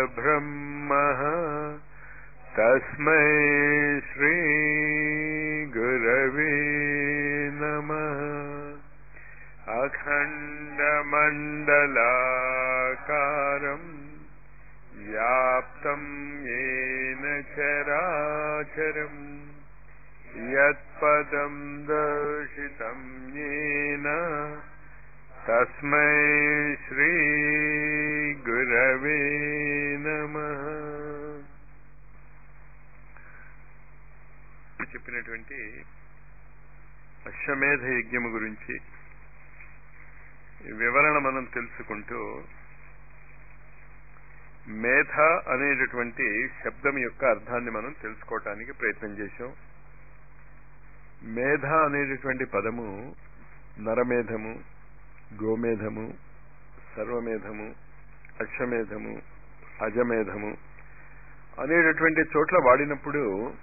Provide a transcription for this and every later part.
परब्रह्मः तस्मै श्रीगुरवे नमः अखण्डमण्डलाकारम् व्याप्तं येन चराचरम् यत्पदं दर्शितं येन तस्मै श्रीगुरवे नमः చెప్పినటువంటి అశ్వమేధ యజ్ఞము గురించి వివరణ మనం తెలుసుకుంటూ మేధ అనేటటువంటి శబ్దం యొక్క అర్థాన్ని మనం తెలుసుకోవటానికి ప్రయత్నం చేశాం మేధ అనేటటువంటి పదము నరమేధము గోమేధము సర్వమేధము అశ్వమేధము అజమేధము అనేటటువంటి చోట్ల వాడినప్పుడు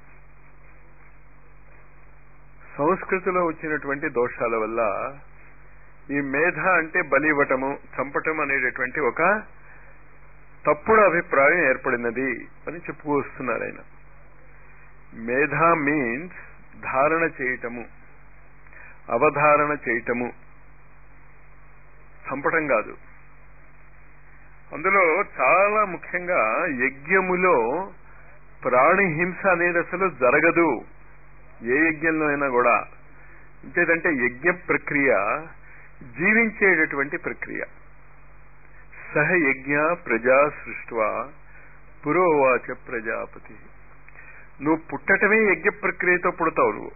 సంస్కృతిలో వచ్చినటువంటి దోషాల వల్ల ఈ మేధ అంటే బలి ఇవ్వటము చంపటం అనేటటువంటి ఒక తప్పుడు అభిప్రాయం ఏర్పడినది అని చెప్పుకొస్తున్నారు ఆయన మేధ మీన్స్ ధారణ చేయటము అవధారణ చేయటము చంపటం కాదు అందులో చాలా ముఖ్యంగా యజ్ఞములో ప్రాణిహింస అనేది అసలు జరగదు ఏ యజ్ఞంలో అయినా కూడా ఇంకేదంటే యజ్ఞ ప్రక్రియ జీవించేటటువంటి ప్రక్రియ సహ యజ్ఞ ప్రజా సృష్వా పురోవాచ ప్రజాపతి నువ్వు పుట్టటమే యజ్ఞ ప్రక్రియతో పుడతావు నువ్వు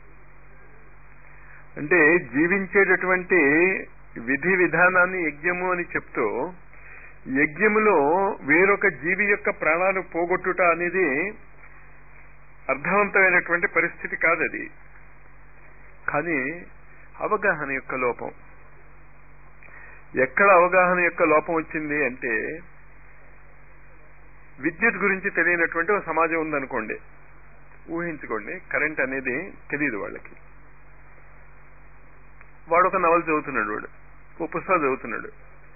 అంటే జీవించేటటువంటి విధి విధానాన్ని యజ్ఞము అని చెప్తూ యజ్ఞములో వేరొక జీవి యొక్క ప్రాణాలు పోగొట్టుట అనేది అర్థవంతమైనటువంటి పరిస్థితి కాదది కానీ అవగాహన యొక్క లోపం ఎక్కడ అవగాహన యొక్క లోపం వచ్చింది అంటే విద్యుత్ గురించి తెలియనటువంటి ఒక సమాజం ఉందనుకోండి ఊహించుకోండి కరెంట్ అనేది తెలియదు వాళ్ళకి వాడు ఒక నవల చదువుతున్నాడు వాడు ఓ పుస్తకాలు చదువుతున్నాడు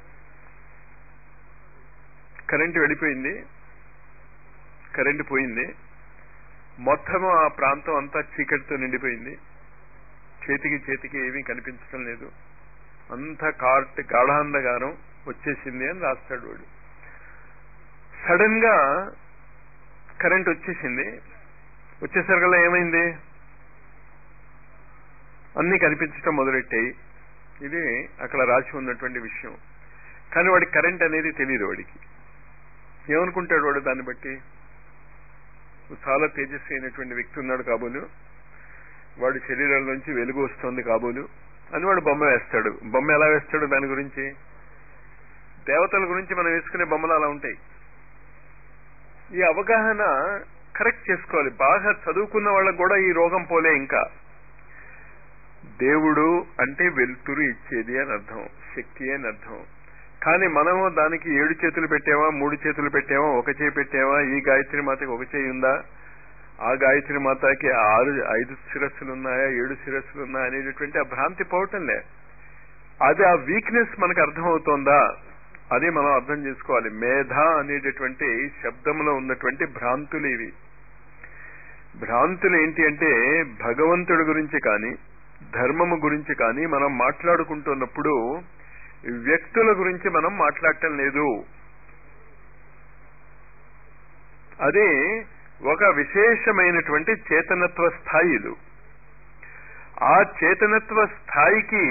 కరెంటు వెళ్ళిపోయింది కరెంటు పోయింది మొత్తం ఆ ప్రాంతం అంతా చీకటితో నిండిపోయింది చేతికి చేతికి ఏమీ కనిపించడం లేదు అంతా కార్ట్ గాఢాంధకారం వచ్చేసింది అని రాస్తాడు వాడు సడన్ గా కరెంట్ వచ్చేసింది వచ్చేసరికల్లా ఏమైంది అన్ని కనిపించటం మొదలెట్టాయి ఇది అక్కడ రాసి ఉన్నటువంటి విషయం కానీ వాడికి కరెంట్ అనేది తెలియదు వాడికి ఏమనుకుంటాడు వాడు దాన్ని బట్టి చాలా తేజస్వి అయినటువంటి వ్యక్తి ఉన్నాడు కాబోలు వాడి శరీరంలోంచి వెలుగు వస్తుంది కాబోలు అని వాడు బొమ్మ వేస్తాడు బొమ్మ ఎలా వేస్తాడు దాని గురించి దేవతల గురించి మనం వేసుకునే బొమ్మలు అలా ఉంటాయి ఈ అవగాహన కరెక్ట్ చేసుకోవాలి బాగా చదువుకున్న వాళ్ళకు కూడా ఈ రోగం పోలే ఇంకా దేవుడు అంటే వెలుతురు ఇచ్చేది అని అర్థం శక్తి అని అర్థం కానీ మనము దానికి ఏడు చేతులు పెట్టామా మూడు చేతులు పెట్టామా ఒక చేయి పెట్టామా ఈ గాయత్రి మాతకి ఒక చేయి ఉందా ఆ గాయత్రి మాతకి ఆరు ఐదు శిరస్సులు ఉన్నాయా ఏడు శిరస్సులు ఉన్నాయా అనేటటువంటి ఆ భ్రాంతి పోవటంలే అది ఆ వీక్నెస్ మనకు అర్థమవుతోందా అది మనం అర్థం చేసుకోవాలి మేధ అనేటటువంటి శబ్దంలో ఉన్నటువంటి భ్రాంతులు ఇవి భ్రాంతులు ఏంటి అంటే భగవంతుడి గురించి కానీ ధర్మము గురించి కానీ మనం మాట్లాడుకుంటున్నప్పుడు వ్యక్తుల గురించి మనం మాట్లాడటం లేదు అది ఒక విశేషమైనటువంటి చేతనత్వ స్థాయిలు ఆ చేతనత్వ స్థాయికి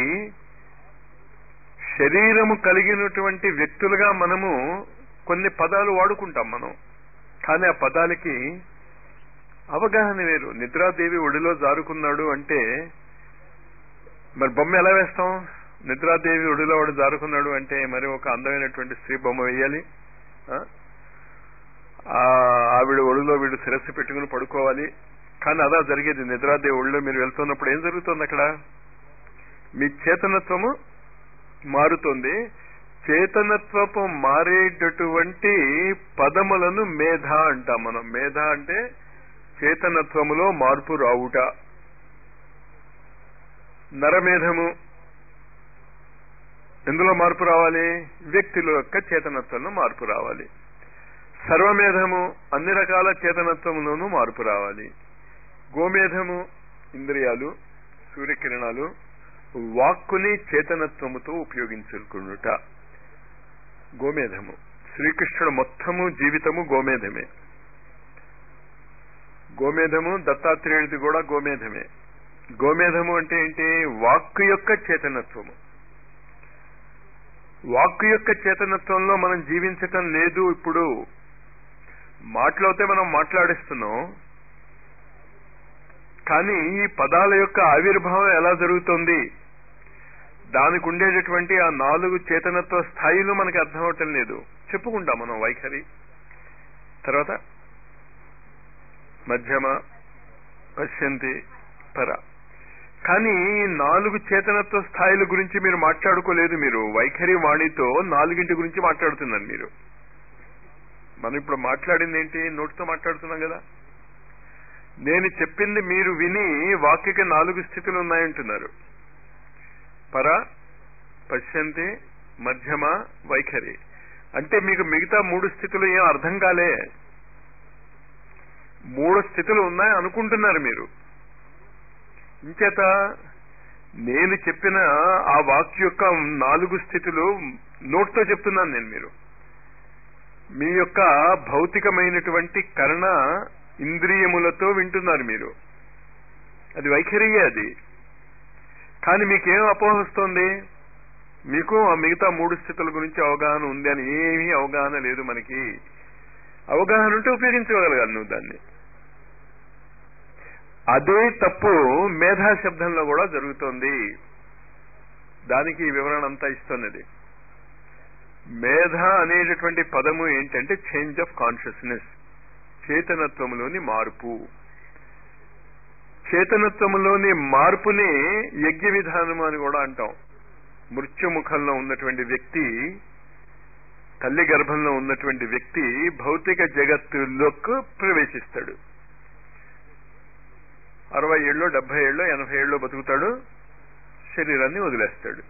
శరీరము కలిగినటువంటి వ్యక్తులుగా మనము కొన్ని పదాలు వాడుకుంటాం మనం కానీ ఆ పదాలకి అవగాహన వేరు నిద్రాదేవి ఒడిలో జారుకున్నాడు అంటే మరి బొమ్మ ఎలా వేస్తాం నిద్రాదేవి ఒడిలో వాడు జారుకున్నాడు అంటే మరి ఒక అందమైనటువంటి స్త్రీ బొమ్మ వేయాలి ఆవిడ ఒడిలో వీడు శిరస్సు పెట్టుకుని పడుకోవాలి కానీ అదా జరిగేది నిద్రాదేవి ఒడిలో మీరు వెళ్తున్నప్పుడు ఏం జరుగుతుంది అక్కడ మీ చేతనత్వము మారుతుంది చేతనత్వపు మారేటటువంటి పదములను మేధ అంటాం మనం మేధ అంటే చేతనత్వములో మార్పు రావుట నరమేధము ఎందులో మార్పు రావాలి వ్యక్తుల యొక్క చేతనత్వంలో మార్పు రావాలి సర్వమేధము అన్ని రకాల చేతనత్వములోనూ మార్పు రావాలి గోమేధము ఇంద్రియాలు సూర్యకిరణాలు వాక్కుని చేతనత్వముతో ఉపయోగించుకునుట గోమేధము శ్రీకృష్ణుడు మొత్తము జీవితము గోమేధమే గోమేధము దత్తాత్రేయుడిది కూడా గోమేధమే గోమేధము అంటే ఏంటి వాక్కు యొక్క చేతనత్వము వాక్కు యొక్క చేతనత్వంలో మనం జీవించటం లేదు ఇప్పుడు మాటలవుతే మనం మాట్లాడిస్తున్నాం కానీ ఈ పదాల యొక్క ఆవిర్భావం ఎలా జరుగుతుంది దానికి ఉండేటటువంటి ఆ నాలుగు చేతనత్వ స్థాయిలు మనకి అర్థం అవటం లేదు చెప్పుకుంటాం మనం వైఖరి తర్వాత మధ్యమ పశ్యంతి పర కానీ ఈ నాలుగు చేతనత్వ స్థాయిల గురించి మీరు మాట్లాడుకోలేదు మీరు వైఖరి వాణితో నాలుగింటి గురించి మాట్లాడుతున్నారు మీరు మనం ఇప్పుడు మాట్లాడింది ఏంటి నోటితో మాట్లాడుతున్నాం కదా నేను చెప్పింది మీరు విని వాక్యకి నాలుగు స్థితులు ఉన్నాయంటున్నారు పర పశ్యంతి మధ్యమ వైఖరి అంటే మీకు మిగతా మూడు స్థితులు ఏం అర్థం కాలే మూడు స్థితులు ఉన్నాయి అనుకుంటున్నారు మీరు ఇంచేత నేను చెప్పిన ఆ వాక్య యొక్క నాలుగు స్థితులు నోట్తో చెప్తున్నాను నేను మీరు మీ యొక్క భౌతికమైనటువంటి కర్ణ ఇంద్రియములతో వింటున్నారు మీరు అది వైఖరియే అది కానీ మీకేం అపోహ వస్తోంది మీకు ఆ మిగతా మూడు స్థితుల గురించి అవగాహన ఉంది అని ఏమీ అవగాహన లేదు మనకి అవగాహన ఉంటే ఉపయోగించగలగాలి నువ్వు దాన్ని అదే తప్పు మేధా శబ్దంలో కూడా జరుగుతోంది దానికి ఈ వివరణ అంతా ఇస్తున్నది మేధ అనేటటువంటి పదము ఏంటంటే చేంజ్ ఆఫ్ కాన్షియస్నెస్ చేతనత్వములోని మార్పు చేతనత్వములోని మార్పుని యజ్ఞ విధానము అని కూడా అంటాం మృత్యుముఖంలో ఉన్నటువంటి వ్యక్తి తల్లి గర్భంలో ఉన్నటువంటి వ్యక్తి భౌతిక జగత్తులోకి ప్రవేశిస్తాడు అరవై ఏళ్ళు డెబ్బై ఏళ్ళు ఎనభై ఏళ్ళు బతుకుతాడు శరీరాన్ని వదిలేస్తాడు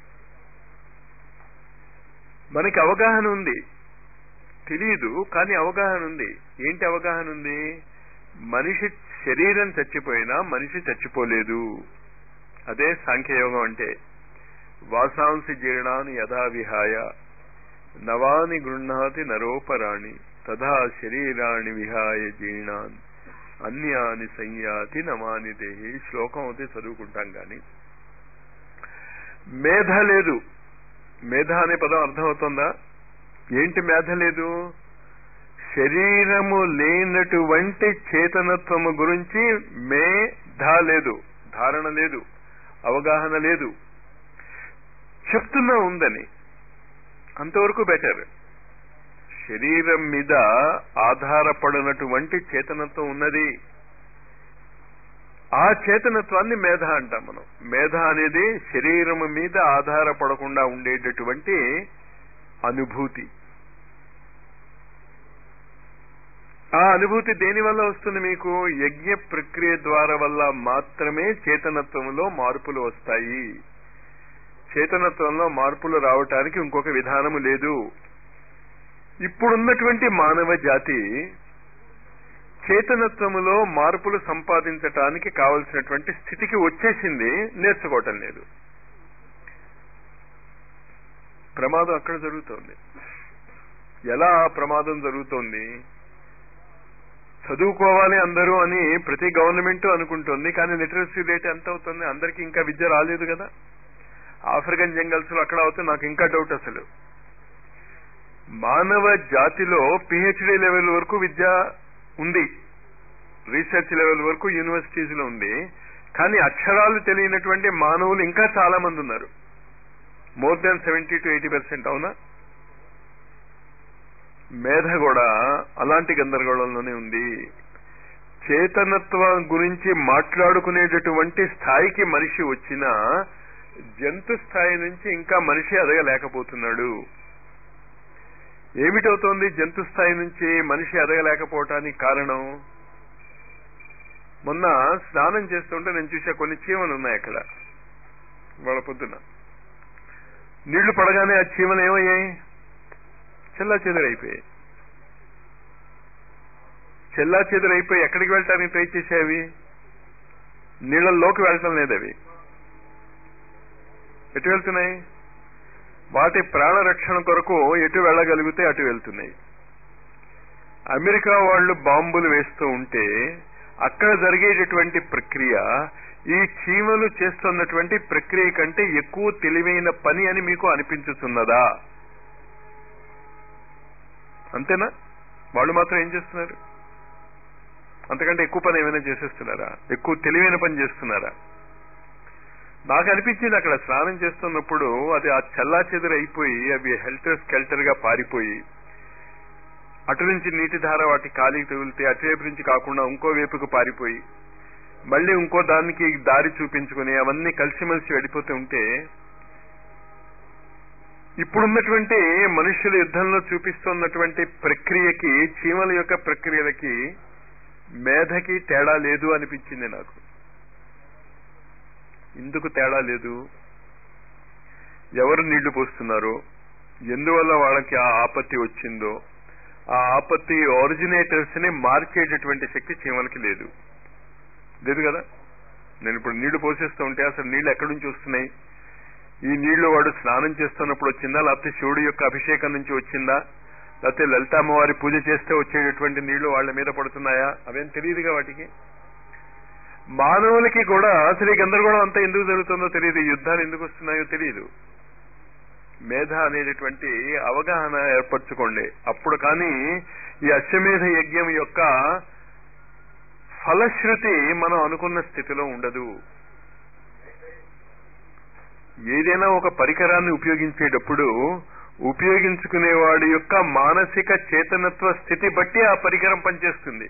మనకి అవగాహన ఉంది తెలియదు కానీ అవగాహన ఉంది ఏంటి అవగాహన ఉంది మనిషి శరీరం చచ్చిపోయినా మనిషి చచ్చిపోలేదు అదే సాంఖ్యయోగం అంటే వాసాంసి జీర్ణాన్ని యథా విహాయ నవాని గృహ్ణాతి నరోపరాణి తథా శరీరాన్ని విహాయ జీర్ణాన్ అన్యాని సంయాతి నమాని దేహి శ్లోకం అయితే చదువుకుంటాం కానీ మేధ లేదు మేధ అనే పదం అర్థమవుతుందా ఏంటి మేధ లేదు శరీరము లేనటువంటి చేతనత్వము గురించి మేధ లేదు ధారణ లేదు అవగాహన లేదు చెప్తున్నా ఉందని అంతవరకు బెటర్ శరీరం మీద ఆధారపడినటువంటి చేతనత్వం ఉన్నది ఆ చేతనత్వాన్ని మేధ అంటాం మనం మేధ అనేది శరీరము మీద ఆధారపడకుండా ఉండేటటువంటి అనుభూతి ఆ అనుభూతి దేని వల్ల వస్తుంది మీకు యజ్ఞ ప్రక్రియ ద్వారా వల్ల మాత్రమే చేతనత్వంలో మార్పులు వస్తాయి చేతనత్వంలో మార్పులు రావటానికి ఇంకొక విధానము లేదు ఇప్పుడున్నటువంటి మానవ జాతి చేతనత్వములో మార్పులు సంపాదించటానికి కావలసినటువంటి స్థితికి వచ్చేసింది నేర్చుకోవటం లేదు ప్రమాదం అక్కడ జరుగుతోంది ఎలా ప్రమాదం జరుగుతోంది చదువుకోవాలి అందరూ అని ప్రతి గవర్నమెంట్ అనుకుంటుంది కానీ లిటరసీ రేట్ ఎంత అవుతుంది అందరికీ ఇంకా విద్య రాలేదు కదా ఆఫ్రికన్ జంగల్స్ లో అక్కడ అవుతే నాకు ఇంకా డౌట్ అసలు మానవ జాతిలో పిహెచ్డి లెవెల్ వరకు విద్య ఉంది రీసెర్చ్ లెవెల్ వరకు యూనివర్సిటీస్ లో ఉంది కానీ అక్షరాలు తెలియనటువంటి మానవులు ఇంకా చాలా మంది ఉన్నారు more than seventy to eighty percent అవునా మేధ కూడా అలాంటి గందరగోళంలోనే ఉంది చేతనత్వం గురించి మాట్లాడుకునేటటువంటి స్థాయికి మనిషి వచ్చినా జంతు స్థాయి నుంచి ఇంకా మనిషి ఎదగలేకపోతున్నాడు ఏమిటవుతోంది జంతు స్థాయి నుంచి మనిషి ఎదగలేకపోవటానికి కారణం మొన్న స్నానం చేస్తుంటే నేను చూసా కొన్ని చీమలు ఉన్నాయి అక్కడ వాళ్ళ పొద్దున నీళ్లు పడగానే ఆ చీమలు ఏమయ్యాయి చెల్లా చెదరైపోయాయి చెల్లా చెదురైపోయి ఎక్కడికి వెళ్ళటానికి ట్రై చేసేవి నీళ్ళల్లోకి వెళ్ళటం లేదు అవి ఎటు వెళ్తున్నాయి వాటి ప్రాణరక్షణ కొరకు ఎటు వెళ్ళగలిగితే అటు వెళ్తున్నాయి అమెరికా వాళ్ళు బాంబులు వేస్తూ ఉంటే అక్కడ జరిగేటటువంటి ప్రక్రియ ఈ చీమలు చేస్తున్నటువంటి ప్రక్రియ కంటే ఎక్కువ తెలివైన పని అని మీకు అనిపించుతున్నదా అంతేనా వాళ్ళు మాత్రం ఏం చేస్తున్నారు అంతకంటే ఎక్కువ పని ఏమైనా చేసేస్తున్నారా ఎక్కువ తెలివైన పని చేస్తున్నారా నాకు అనిపించింది అక్కడ స్నానం చేస్తున్నప్పుడు అది ఆ చల్లా అయిపోయి అవి హెల్టర్ స్కెల్టర్ గా పారిపోయి అటు నుంచి నీటి ధార వాటి కాలికి తగిలితే అటువైపు నుంచి కాకుండా ఇంకో వైపుకు పారిపోయి మళ్ళీ ఇంకో దానికి దారి చూపించుకుని అవన్నీ కలిసిమెలిసి వెళ్ళిపోతూ ఉంటే ఇప్పుడున్నటువంటి మనుషుల యుద్ధంలో చూపిస్తున్నటువంటి ప్రక్రియకి చీమల యొక్క ప్రక్రియలకి మేధకి తేడా లేదు అనిపించింది నాకు ఎందుకు తేడా లేదు ఎవరు నీళ్లు పోస్తున్నారో ఎందువల్ల వాళ్ళకి ఆ ఆపత్తి వచ్చిందో ఆ ఆపత్తి ఒరిజినేటర్స్ ని మార్చేటటువంటి శక్తి చీమలకి లేదు లేదు కదా నేను ఇప్పుడు నీళ్లు పోసేస్తూ ఉంటే అసలు నీళ్లు ఎక్కడి నుంచి వస్తున్నాయి ఈ నీళ్లు వాడు స్నానం చేస్తున్నప్పుడు వచ్చిందా లేకపోతే శివుడి యొక్క అభిషేకం నుంచి వచ్చిందా లేకపోతే లలితామ్మవారి పూజ చేస్తే వచ్చేటటువంటి నీళ్లు వాళ్ళ మీద పడుతున్నాయా అవేం తెలియదుగా వాటికి మానవులకి కూడా అసలు ఈ గందరగోళం అంతా ఎందుకు జరుగుతుందో తెలియదు ఈ యుద్ధాలు ఎందుకు వస్తున్నాయో తెలియదు మేధ అనేటటువంటి అవగాహన ఏర్పరచుకోండి అప్పుడు కానీ ఈ అశ్వమేధ యజ్ఞం యొక్క ఫలశ్రుతి మనం అనుకున్న స్థితిలో ఉండదు ఏదైనా ఒక పరికరాన్ని ఉపయోగించేటప్పుడు ఉపయోగించుకునేవాడి యొక్క మానసిక చేతనత్వ స్థితి బట్టి ఆ పరికరం పనిచేస్తుంది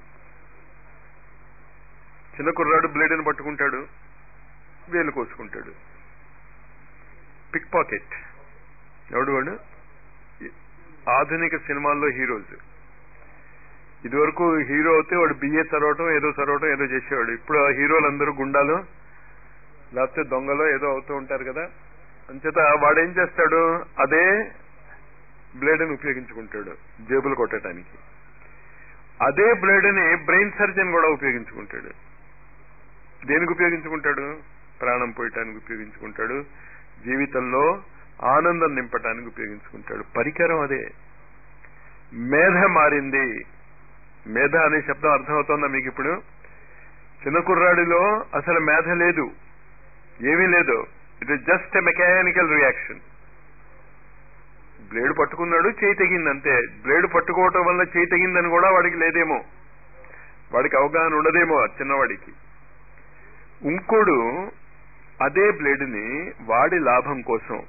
చిన్న కుర్రాడు బ్లేడ్ని పట్టుకుంటాడు వేలు కోసుకుంటాడు పిక్ పాకెట్ ఎవడు వాడు ఆధునిక సినిమాల్లో హీరోస్ ఇదివరకు హీరో అయితే వాడు బిఏ చదవటం ఏదో చదవటం ఏదో చేసేవాడు ఇప్పుడు ఆ హీరోలందరూ గుండాలు లేకపోతే దొంగలో ఏదో అవుతూ ఉంటారు కదా అంచేత వాడేం చేస్తాడు అదే బ్లేడ్ని ఉపయోగించుకుంటాడు జేబులు కొట్టడానికి అదే బ్లేడ్ని బ్రెయిన్ సర్జన్ కూడా ఉపయోగించుకుంటాడు దేనికి ఉపయోగించుకుంటాడు ప్రాణం పోయటానికి ఉపయోగించుకుంటాడు జీవితంలో ఆనందం నింపటానికి ఉపయోగించుకుంటాడు పరికరం అదే మేధ మారింది మేధ అనే శబ్దం అర్థమవుతోందా మీకు ఇప్పుడు చిన్న కుర్రాడిలో అసలు మేధ లేదు ఏమీ లేదు it is just a mechanical reaction blade పట్టుకున్నాడు చేయి తెగింది అంతే బ్లేడ్ పట్టుకోవటం వల్ల చేయి తెగిందని కూడా వాడికి లేదేమో వాడికి అవగాహన ఉండదేమో ఆ చిన్నవాడికి ఇంకోడు అదే బ్లేడ్ని వాడి లాభం కోసం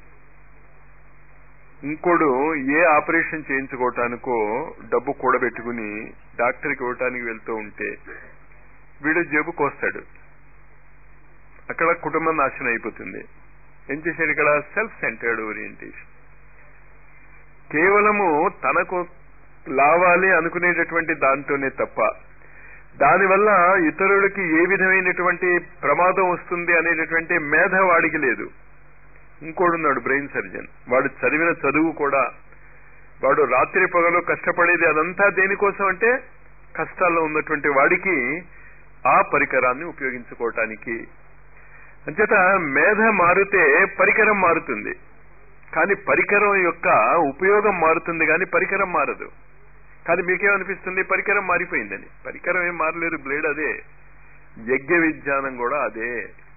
ఇంకోడు ఏ ఆపరేషన్ చేయించుకోవటానికో డబ్బు కూడబెట్టుకుని డాక్టర్కి ఇవ్వటానికి వెళ్తూ ఉంటే వీడు జేబు కోస్తాడు అక్కడ కుటుంబం నాశనం అయిపోతుంది ఏం చేశాడు ఇక్కడ సెల్ఫ్ సెంటర్డ్ ఓరియంటేషన్ కేవలము తనకు లావాలి అనుకునేటటువంటి దాంతోనే తప్ప దానివల్ల ఇతరులకి ఏ విధమైనటువంటి ప్రమాదం వస్తుంది అనేటటువంటి మేధ వాడికి లేదు ఇంకోడున్నాడు బ్రెయిన్ సర్జన్ వాడు చదివిన చదువు కూడా వాడు రాత్రి పగలు కష్టపడేది అదంతా దేనికోసం అంటే కష్టాల్లో ఉన్నటువంటి వాడికి ఆ పరికరాన్ని ఉపయోగించుకోవటానికి అంచేత మేధ మారితే పరికరం మారుతుంది కానీ పరికరం యొక్క ఉపయోగం మారుతుంది కానీ పరికరం మారదు కానీ మీకేమనిపిస్తుంది పరికరం మారిపోయిందని పరికరం ఏం మారలేదు బ్లేడ్ అదే యజ్ఞ విజ్ఞానం కూడా అదే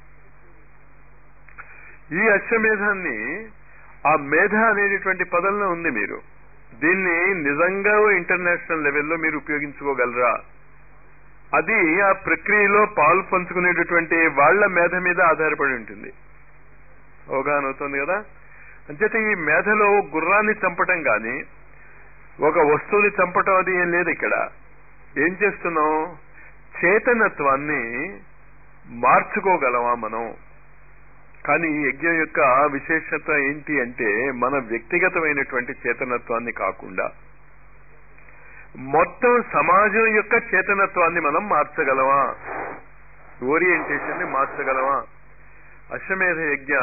ఈ అశ్వమేధాన్ని ఆ మేధ అనేటటువంటి పదంలో ఉంది మీరు దీన్ని నిజంగా ఇంటర్నేషనల్ లెవెల్లో మీరు ఉపయోగించుకోగలరా అది ఆ ప్రక్రియలో పాలు పంచుకునేటటువంటి వాళ్ల మేధ మీద ఆధారపడి ఉంటుంది అవగాహన అవుతుంది కదా అంచేత ఈ మేధలో గుర్రాన్ని చంపటం గాని ఒక వస్తువుని చంపటం అది ఏం లేదు ఇక్కడ ఏం చేస్తున్నాం చేతనత్వాన్ని మార్చుకోగలమా మనం కానీ ఈ యజ్ఞం యొక్క విశేషత ఏంటి అంటే మన వ్యక్తిగతమైనటువంటి చేతనత్వాన్ని కాకుండా మొత్తం సమాజం యొక్క చేతనత్వాన్ని మనం మార్చగలమా ఓరియంటేషన్ ని మార్చగలమా అశ్వమేధ యజ్ఞ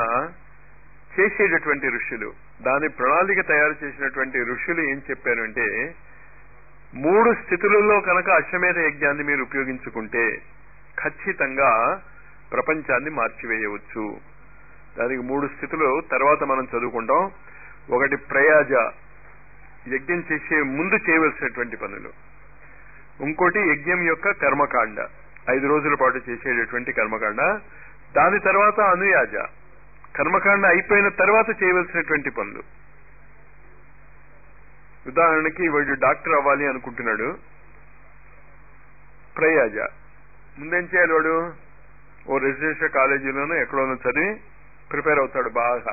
చేసేటటువంటి ఋషులు దాని ప్రణాళిక తయారు చేసినటువంటి ఋషులు ఏం చెప్పారంటే మూడు స్థితులలో కనుక అశ్వమేధ యజ్ఞాన్ని మీరు ఉపయోగించుకుంటే ఖచ్చితంగా ప్రపంచాన్ని మార్చివేయవచ్చు దానికి మూడు స్థితులు తర్వాత మనం చదువుకుంటాం ఒకటి ప్రయాజ యజ్ఞం చేసే ముందు చేయవలసినటువంటి పనులు ఇంకోటి యజ్ఞం యొక్క కర్మకాండ ఐదు రోజుల పాటు చేసేటటువంటి కర్మకాండ దాని తర్వాత అనుయాజ కర్మకాండ అయిపోయిన తర్వాత చేయవలసినటువంటి పనులు ఉదాహరణకి వాడు డాక్టర్ అవ్వాలి అనుకుంటున్నాడు ప్రయాజ ముందేం చేయాలి వాడు ఓ రెసిడెన్షియల్ కాలేజీలోనో ఎక్కడోనో చదివి ప్రిపేర్ అవుతాడు బాగా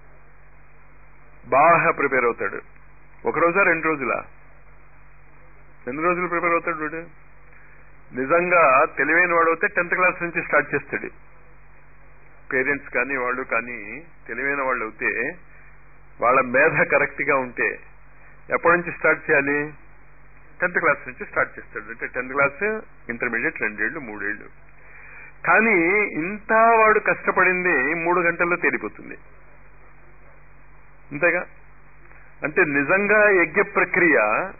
బాగా ప్రిపేర్ అవుతాడు ఒక రోజా రెండు రోజులా ఎన్ని రోజులు ప్రిపేర్ అవుతాడు వీడు నిజంగా తెలివైన వాడు అయితే టెన్త్ క్లాస్ నుంచి స్టార్ట్ చేస్తాడు పేరెంట్స్ కానీ వాళ్ళు కానీ తెలివైన వాళ్ళు అయితే వాళ్ళ మేధ కరెక్ట్ గా ఉంటే ఎప్పటి నుంచి స్టార్ట్ చేయాలి టెన్త్ క్లాస్ నుంచి స్టార్ట్ చేస్తాడు అంటే టెన్త్ క్లాస్ ఇంటర్మీడియట్ రెండేళ్లు మూడేళ్లు కానీ ఇంత వాడు కష్టపడింది మూడు గంటల్లో తేలిపోతుంది అంతేగా అంటే నిజంగా యజ్ఞ ప్రక్రియ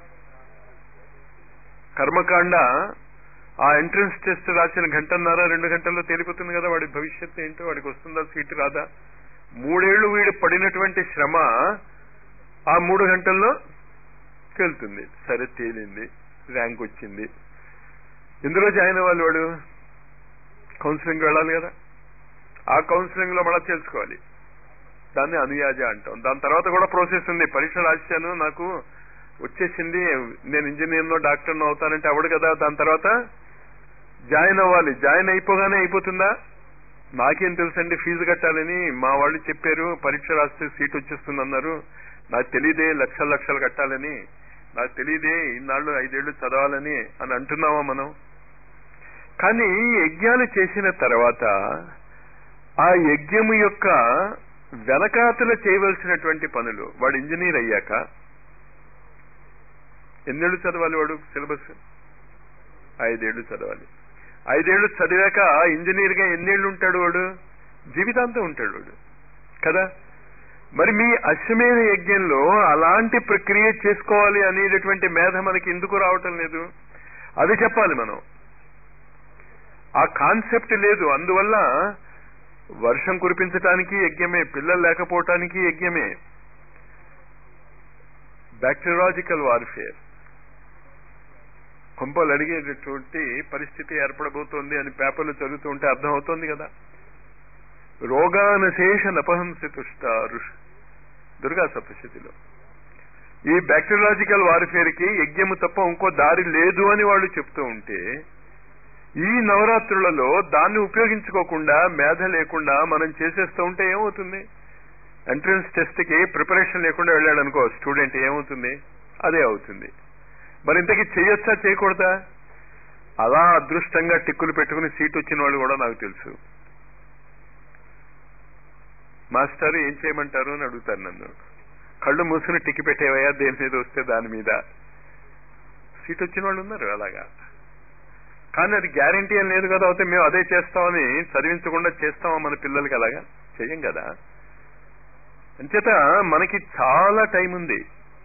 కర్మకాండ ఆ ఎంట్రన్స్ టెస్ట్ రాసిన గంటన్నర రెండు గంటల్లో తేలిపోతుంది కదా వాడి భవిష్యత్తు ఏంటో వాడికి వస్తుందా సీటు రాదా మూడేళ్లు వీడు పడినటువంటి శ్రమ ఆ మూడు గంటల్లో తేలుతుంది సరే తేలింది ర్యాంక్ వచ్చింది ఎందులో జాయిన్ అవ్వాలి వాడు కౌన్సిలింగ్ వెళ్ళాలి కదా ఆ కౌన్సిలింగ్ లో మళ్ళా తెలుసుకోవాలి దాన్ని అనుయాజ అంటాం దాని తర్వాత కూడా ప్రాసెస్ ఉంది పరీక్ష రాశాను నాకు వచ్చేసింది నేను ఇంజనీర్నో డాక్టర్నో అవుతానంటే అవడు కదా దాని తర్వాత జాయిన్ అవ్వాలి జాయిన్ అయిపోగానే అయిపోతుందా నాకేం తెలుసండి ఫీజు కట్టాలని మా వాళ్ళు చెప్పారు పరీక్ష రాస్తే సీట్ వచ్చేస్తుంది అన్నారు నాకు తెలియదే లక్షల లక్షలు కట్టాలని నాకు తెలియదే ఇన్నాళ్ళు ఐదేళ్లు చదవాలని అని అంటున్నావా మనం కానీ యజ్ఞాలు చేసిన తర్వాత ఆ యజ్ఞము యొక్క వెనకాతల చేయవలసినటువంటి పనులు వాడు ఇంజనీర్ అయ్యాక ఎన్నేళ్ళు చదవాలి వాడు సిలబస్ ఐదేళ్లు చదవాలి ఐదేళ్లు చదివాక ఇంజనీర్ గా ఎన్నేళ్లు ఉంటాడు వాడు జీవితాంతం ఉంటాడు వాడు కదా మరి మీ అశ్వమేధ యజ్ఞంలో అలాంటి ప్రక్రియ చేసుకోవాలి అనేటటువంటి మేధ మనకి ఎందుకు రావటం లేదు అది చెప్పాలి మనం ఆ కాన్సెప్ట్ లేదు అందువల్ల వర్షం కురిపించటానికి యజ్ఞమే పిల్లలు లేకపోవటానికి యజ్ఞమే బ్యాక్టీరియాలజికల్ వార్ఫేర్ కొంపలు అడిగేటటువంటి పరిస్థితి ఏర్పడబోతోంది అని పేపర్లు చదువుతూ ఉంటే అర్థమవుతోంది కదా రోగానశేష నపహంసి తుష్టారు దుర్గా సప్తశతిలో ఈ బ్యాక్టీరియాలజికల్ వార్ఫేర్ కి యజ్ఞము తప్ప ఇంకో దారి లేదు అని వాళ్ళు చెప్తూ ఉంటే ఈ నవరాత్రులలో దాన్ని ఉపయోగించుకోకుండా మేధ లేకుండా మనం చేసేస్తూ ఉంటే ఏమవుతుంది ఎంట్రన్స్ టెస్ట్ కి ప్రిపరేషన్ లేకుండా వెళ్ళాడు అనుకో స్టూడెంట్ ఏమవుతుంది అదే అవుతుంది మరి ఇంతకీ చేయొచ్చా చేయకూడదా అలా అదృష్టంగా టిక్కులు పెట్టుకుని సీట్ వచ్చిన వాళ్ళు కూడా నాకు తెలుసు మాస్టర్ ఏం చేయమంటారు అని అడుగుతారు నన్ను కళ్ళు మూసుకుని టిక్కి పెట్టేవయ్యా దేని మీద వస్తే దాని మీద సీట్ వచ్చిన వాళ్ళు ఉన్నారు అలాగా కానీ అది గ్యారంటీ అని లేదు కదా అయితే మేము అదే చేస్తామని చదివించకుండా చేస్తామా మన పిల్లలకి అలాగా చెయ్యం కదా అంచేత మనకి చాలా టైం ఉంది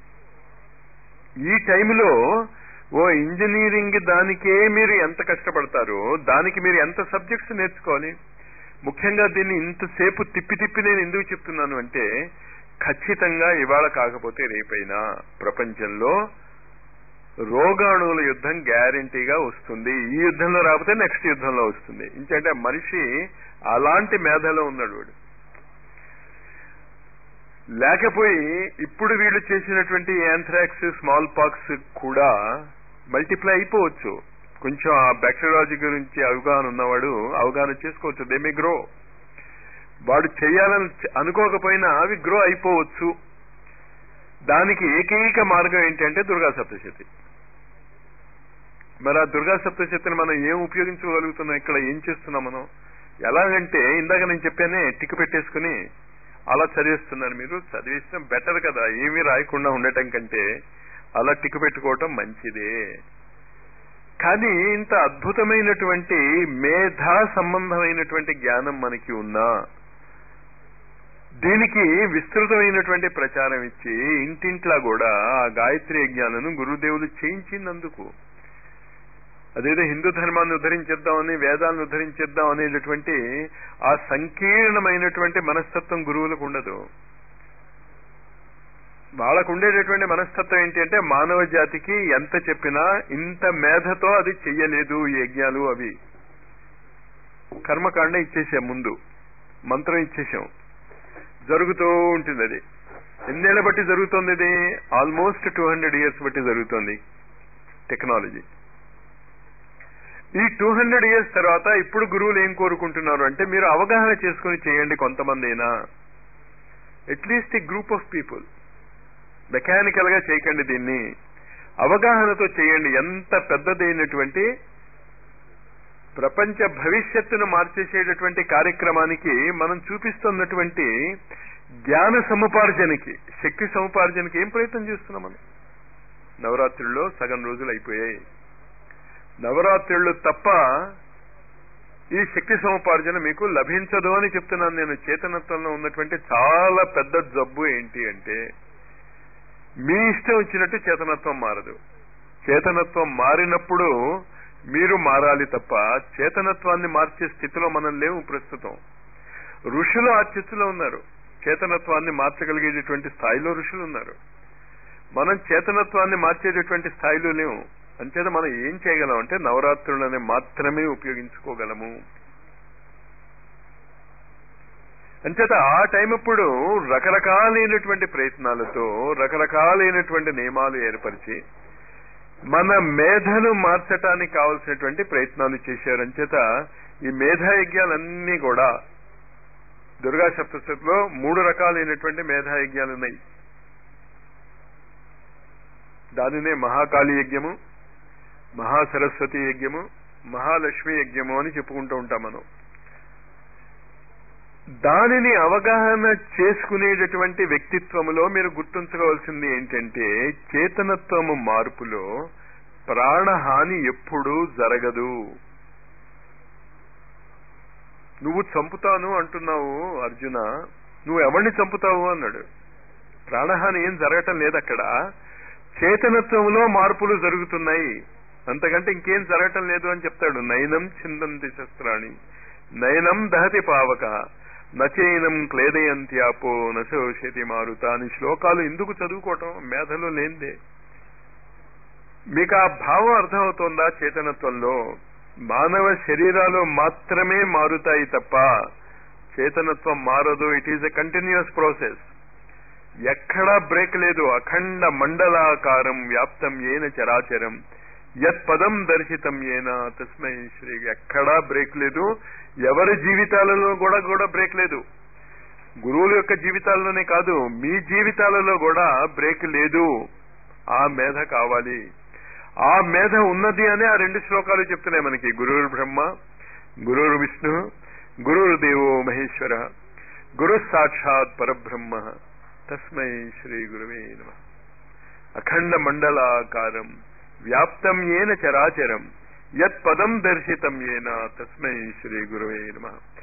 ఈ టైంలో ఓ ఇంజనీరింగ్ దానికే మీరు ఎంత కష్టపడతారో దానికి మీరు ఎంత సబ్జెక్ట్స్ నేర్చుకోవాలి ముఖ్యంగా దీన్ని ఇంతసేపు తిప్పి తిప్పి నేను ఎందుకు చెప్తున్నాను అంటే ఖచ్చితంగా ఇవాళ కాకపోతే రేపైనా ప్రపంచంలో రోగాణువుల యుద్ధం గ్యారంటీగా వస్తుంది ఈ యుద్ధంలో రాకపోతే నెక్స్ట్ యుద్ధంలో వస్తుంది ఇంకంటే మనిషి అలాంటి మేధలో ఉన్నాడు వాడు లేకపోయి ఇప్పుడు వీళ్ళు చేసినటువంటి యాంథ్రాక్స్ స్మాల్ పాక్స్ కూడా మల్టిప్లై అయిపోవచ్చు కొంచెం ఆ బ్యాక్టీరియాలజీ గురించి అవగాహన ఉన్నవాడు అవగాహన చేసుకోవచ్చు దే మే గ్రో వాడు చేయాలని అనుకోకపోయినా అవి గ్రో అయిపోవచ్చు దానికి ఏకైక మార్గం ఏంటంటే దుర్గా సప్తశతి మరి ఆ దుర్గా సప్తశతిని మనం ఏం ఉపయోగించగలుగుతున్నాం ఇక్కడ ఏం చేస్తున్నాం మనం ఎలాగంటే ఇందాక నేను చెప్పానే టిక్ పెట్టేసుకుని అలా చదివిస్తున్నారు మీరు చదివిస్తాం బెటర్ కదా ఏమీ రాయకుండా ఉండటం కంటే అలా టిక్ పెట్టుకోవటం మంచిదే కానీ ఇంత అద్భుతమైనటువంటి మేధా సంబంధమైనటువంటి జ్ఞానం మనకి ఉన్నా దీనికి విస్తృతమైనటువంటి ప్రచారం ఇచ్చి ఇంటింట్లా కూడా ఆ గాయత్రి యజ్ఞాలను గురుదేవులు చేయించినందుకు అదేదో హిందూ ధర్మాన్ని ఉద్ధరించేద్దామని వేదాలను ఉద్ధరించేద్దాం అనేటటువంటి ఆ సంకీర్ణమైనటువంటి మనస్తత్వం గురువులకు ఉండదు వాళ్ళకు ఉండేటటువంటి మనస్తత్వం ఏంటి అంటే మానవ జాతికి ఎంత చెప్పినా ఇంత మేధతో అది చెయ్యలేదు ఈ యజ్ఞాలు అవి కర్మకాండ ఇచ్చేసాం ముందు మంత్రం ఇచ్చేసాం జరుగుతూ ఉంటుంది అది ఎన్నేళ్ల బట్టి జరుగుతుంది ఇది ఆల్మోస్ట్ టూ హండ్రెడ్ ఇయర్స్ బట్టి జరుగుతుంది టెక్నాలజీ ఈ టూ హండ్రెడ్ ఇయర్స్ తర్వాత ఇప్పుడు గురువులు ఏం కోరుకుంటున్నారు అంటే మీరు అవగాహన చేసుకుని చేయండి కొంతమంది అయినా అట్లీస్ట్ ఈ గ్రూప్ ఆఫ్ పీపుల్ మెకానికల్ గా చేయకండి దీన్ని అవగాహనతో చేయండి ఎంత పెద్దదైనటువంటి ప్రపంచ భవిష్యత్తును మార్చేసేటటువంటి కార్యక్రమానికి మనం చూపిస్తున్నటువంటి జ్ఞాన సముపార్జనకి శక్తి సముపార్జనకి ఏం ప్రయత్నం చేస్తున్నాం మనం నవరాత్రుల్లో సగం రోజులు అయిపోయాయి నవరాత్రులు తప్ప ఈ శక్తి సముపార్జన మీకు లభించదు అని చెప్తున్నాను నేను చేతనత్వంలో ఉన్నటువంటి చాలా పెద్ద జబ్బు ఏంటి అంటే మీ ఇష్టం వచ్చినట్టు చేతనత్వం మారదు చేతనత్వం మారినప్పుడు మీరు మారాలి తప్ప చేతనత్వాన్ని మార్చే స్థితిలో మనం లేవు ప్రస్తుతం ఋషులు ఆ స్థితిలో ఉన్నారు చేతనత్వాన్ని మార్చగలిగేటటువంటి స్థాయిలో ఋషులు ఉన్నారు మనం చేతనత్వాన్ని మార్చేటటువంటి స్థాయిలో లేవు అంచేత మనం ఏం చేయగలం అంటే నవరాత్రులని మాత్రమే ఉపయోగించుకోగలము అంచేత ఆ టైం అప్పుడు రకరకాలైనటువంటి ప్రయత్నాలతో రకరకాలైనటువంటి నియమాలు ఏర్పరిచి మన మేధను మార్చటానికి కావలసినటువంటి ప్రయత్నాలు చేశారు అంచేత ఈ మేధాయజ్ఞాలన్నీ కూడా దుర్గా సప్తశతిలో మూడు రకాలైనటువంటి మేధాయజ్ఞాలు ఉన్నాయి దానినే మహాకాళి యజ్ఞము మహాసరస్వతి యజ్ఞము మహాలక్ష్మి యజ్ఞము అని చెప్పుకుంటూ ఉంటాం మనం దానిని అవగాహన చేసుకునేటటువంటి వ్యక్తిత్వములో మీరు గుర్తుంచుకోవాల్సింది ఏంటంటే చేతనత్వము మార్పులో ప్రాణహాని ఎప్పుడూ జరగదు నువ్వు చంపుతాను అంటున్నావు అర్జున నువ్వు ఎవరిని చంపుతావు అన్నాడు ప్రాణహాని ఏం జరగటం లేదు అక్కడ చేతనత్వంలో మార్పులు జరుగుతున్నాయి అంతకంటే ఇంకేం జరగటం లేదు అని చెప్తాడు నయనం చిందంతి శస్త్రాణి నయనం దహతి పావక నచైనం క్లేదయంత్యాపో నశోషతి మారుత అని శ్లోకాలు ఎందుకు చదువుకోవటం మేధలో లేనిదే మీకు ఆ భావం అర్థమవుతోందా చేతనత్వంలో మానవ శరీరాలు మాత్రమే మారుతాయి తప్ప చేతనత్వం మారదు it is a continuous process ఎక్కడా బ్రేక్ లేదు అఖండ మండలాకారం వ్యాప్తం ఏన చరాచరం యత్ పదం దర్శితం ఏనా తస్మై శ్రీ ఎక్కడా బ్రేక్ లేదు ఎవరి జీవితాలలో కూడా కూడా బ్రేక్ లేదు గురువుల యొక్క జీవితాల్లోనే కాదు మీ జీవితాలలో కూడా బ్రేక్ లేదు ఆ మేధ కావాలి ఆ మేధ ఉన్నది అనే ఆ రెండు శ్లోకాలు చెప్తున్నాయి మనకి గురువు బ్రహ్మ గురువు విష్ణు గురువు దేవో మహేశ్వర గురు సాక్షాత్ పరబ్రహ్మ తస్మై శ్రీ గురువే నమ అఖండ మండలాకారం వ్యాప్తం ఏన చరాచరం యత్ పదం దర్శితం ఏన తస్మై శ్రీ గురువే నమ